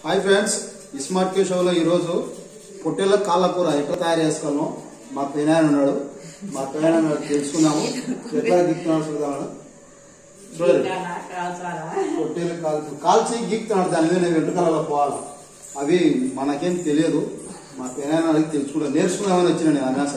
Hi friends smart queue షోలో ఈరోజు పొట్టేళ్ళ కాళ్ళ కూర ఎట్లా తయారు చేసుకోవాలో మా పెనాయన ఉన్నాడు మా పెనాయన తెలుసుకున్నాము ఎట్లా గిక్తున్నాడు చూద్దాం చూడండి పొట్టేలు కాల్చి కాల్చి గీక్తున్నాడు దాని మీద వెంట్రుకలలో పోవాలి అవి మనకేం తెలియదు మా పెనాయన అడిగి తెలుసుకుంటాం నేర్చుకున్నామని వచ్చిన నేను అన్నాస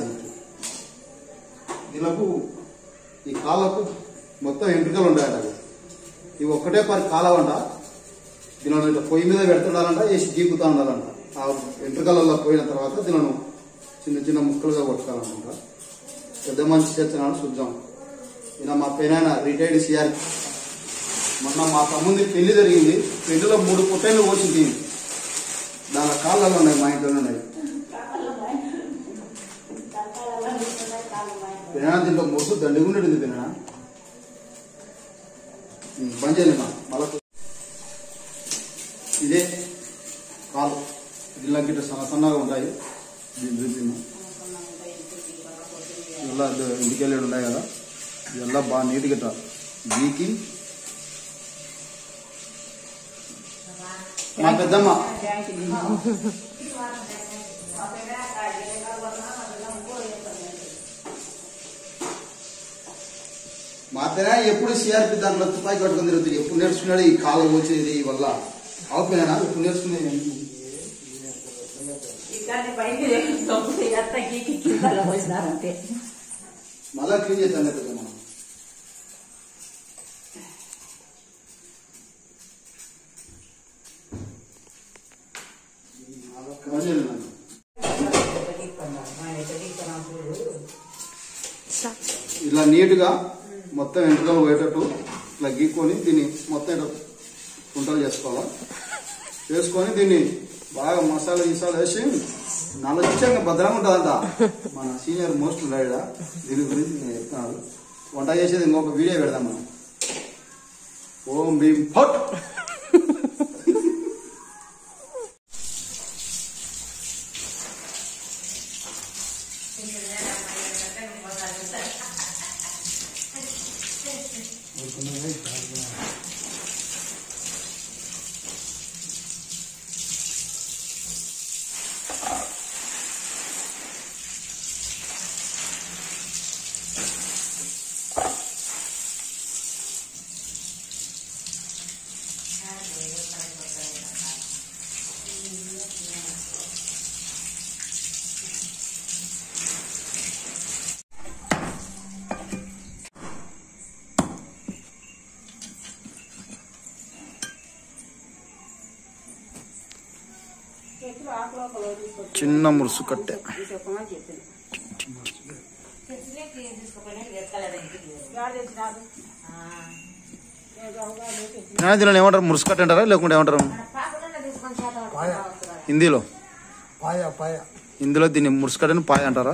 దీనికి ఈ కాళ్ళకు మొత్తం వెంట్రుకలు ఉంటాయట అవి ఇవి ఒక్కటే పరి కాలవంట దీనిలో ఇట్లా పొయ్యి మీద పెడుతుండాలంట వేసి గీకుతా ఉండాలంట ఆ వెంట్రుకలలో పోయిన తర్వాత దీనిను చిన్న చిన్న ముక్కలుగా కొట్టుకోవాలన్నమాట పెద్ద మనిషి చేస్తున్నాడు శుద్ధం ఈయన మా పెనాయన రిటైర్డ్ సిఆర్ మొన్న మా తమ్ముంది పెళ్లి జరిగింది పెళ్లిలో మూడు పుట్టైలు పోసింది దాని కాళ్ళలో ఉన్నాయి మా ఇంట్లోనే ఉన్నాయి పెనాయన దీంట్లో మొద్దు దండిగుండేది పెనాయన బంద్ చేయలేమా మళ్ళా ఇదే కాలు గిల్ల గిట్ట సన్న సన్నగా ఉంటాయి దీని చూపిన ఇలా ఇంటికెళ్ళి ఉన్నాయి కదా ఇవల్ల బాగా నీట్ గిట్ట గీకి మా పెద్దమ్మ మా తెర ఎప్పుడు సిఆర్పి దాంట్లో తుపాయి కట్టుకుని తిరుగుతుంది ఎప్పుడు నేర్చుకున్నాడు ఈ కాలం వచ్చేది వల్ల అవుపోయినా ఇప్పుడు నేర్చుకునేది పోసినారంటే మళ్ళా క్లీన్ చేస్తాను పెద్ద మనం కవర్ చేయలేదు నన్ను. ఇలా నీట్గా మొత్తం వెంట్రుకలు పోయేటట్టు ఇట్లా గీక్కొని దీన్ని మొత్తం ఇట్లా కుంటలు చేసుకోవాలి వేసుకొని దీన్ని బాగా మసాలా గీసాలు వేసి నల్లచ్చంగా భద్రంగా ఉంటుందంట మన సీనియర్ మోస్ట్ ఉన్నాడు దీని గురించి నేను చెప్తున్నాడు వంట చేసేది ఇంకొక వీడియో పెడదాం మనం ఓం భీం ఫట్ చిన్న మురుసు కట్టె దీనిలో ఏమంటారు మురుసు కట్టె అంటారా లేకుంటే ఏమంటారు హిందీలో పాయ పాయ హిందీలో దీన్ని మురుసు కట్టెని పాయ అంటారా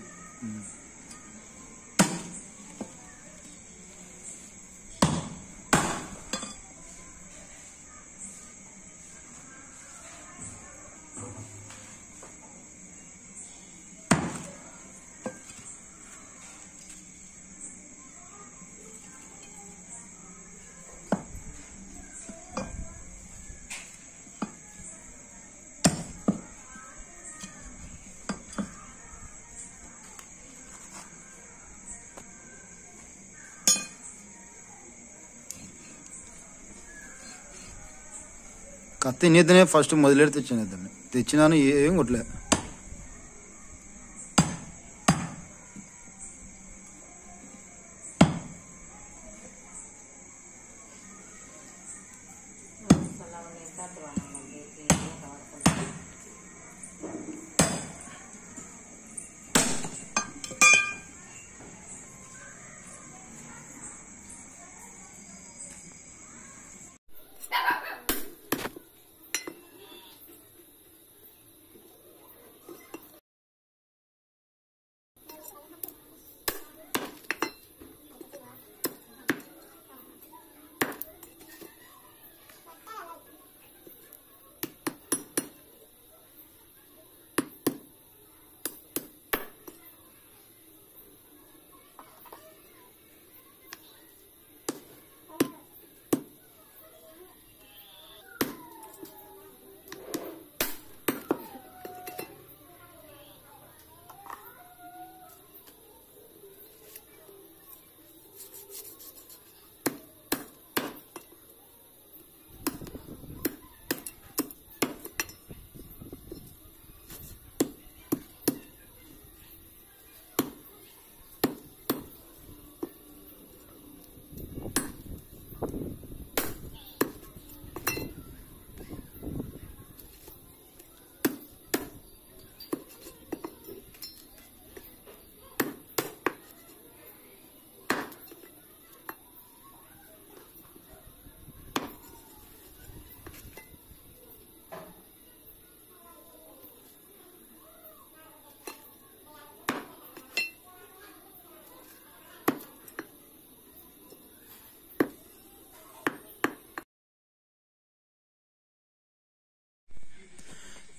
కత్తి నీతనే ఫస్ట్ మొదలెడి తెచ్చాను ఇద్దరిని తెచ్చినాను ఏం కొట్టలే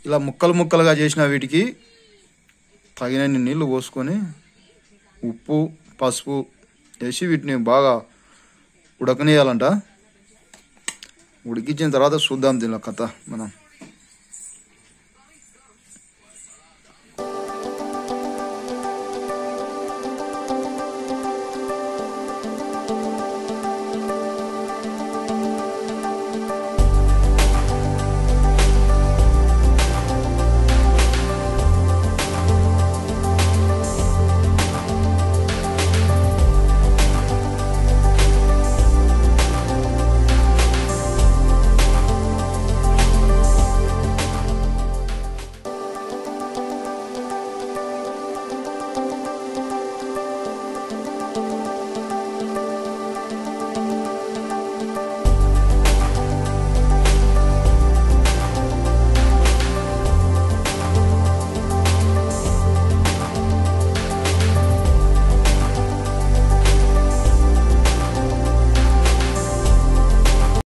ఇలా ముక్కలు ముక్కలుగా చేసిన వీటికి తగినన్ని నీళ్లు పోసుకొని ఉప్పు పసుపు వేసి వీటిని బాగా ఉడకనియాలంట ఉడికించిన తర్వాత చూద్దాం దీనిలో కథ మనం